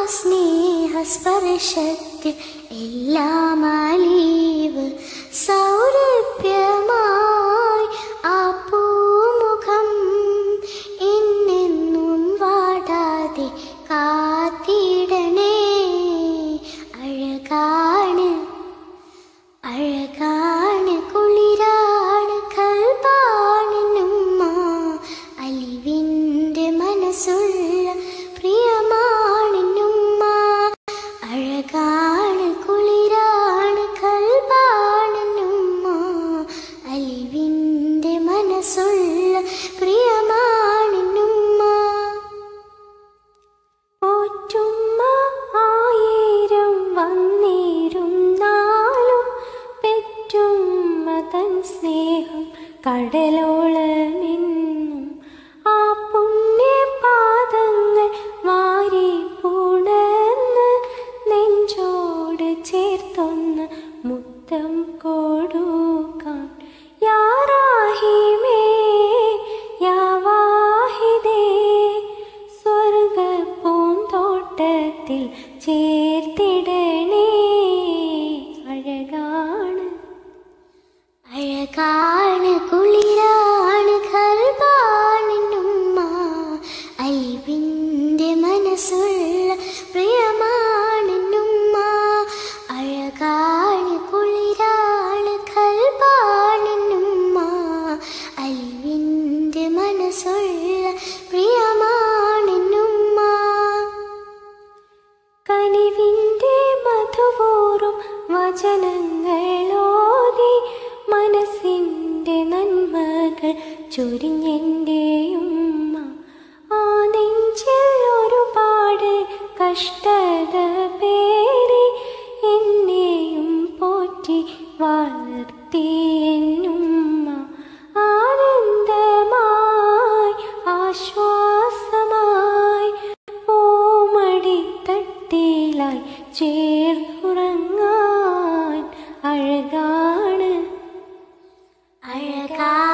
സ്നേഹസ്പർശത്തിൽ എല്ലാം അലീവ് സൗരഭ്യമായി ആ പൂമുഖം എന്നെന്നും വാടാതെ കാത്തിടണേ അഴകാണ് അഴകാണ് കുളിരാണ് കൽപാണെന്നുമ്മ അലിവിൻ്റെ മനസ്സുള്ള പ്രിയമാണെന്നുമ്മ അഴകാണ് കുളിരാണ് കൽപാണെന്നുമ്മ അലിവിൻ്റെ മനസ്സുള്ള പ്രിയമാണെന്നുമ്മ പോറ്റുമ്മ ആയിരം വന്നിരുന്നാലും പെറ്റുമ്മ തൻ സ്നേഹം കടലോളമെന്നും ആ പുണ്യപാദങ്ങൾ വാരി പുണർന്ന് നെഞ്ചോട് ചേർത്തൊന്ന് മുത്തം കൊടുക്കാൻ യാറാഹിമേ യാവാഹിദേ സ്വർഗ പൂന്തോട്ടത്തിൽ ചേർത്തിടണേ അഴകാണ് അഴകാണ് കുളിരാണ് കൽപാണെന്നുമ്മ അലിവിൻ്റെ മനസ്സുള്ള പ്രിയമാണെന്നുമ്മ അഴകാണ് കുളിരാണ് കൽപാണെന്നുമ്മ അലിവിൻ്റെ മനസ്സുള്ള പ്രിയമാണെന്നുമ്മ കനിവിൻ്റെ മധുവോറും വചനങ്ങളോതി മനസ്സിൻ്റെ നന്മകൾ ചൊരിഞ്ഞെൻ്റെ ഉമ്മ ആ നെഞ്ചിൽ ഒരുപാട് കഷ്ടത പേറി എന്നെയും പോറ്റി വളർത്തി എന്നുമ്മ ആനന്ദമായി ആശ്വാസമായി പൂമടിത്തട്ടിലായി ചേർക്കുറങ്ങാൻ അഴകാണ് അഴകാണ്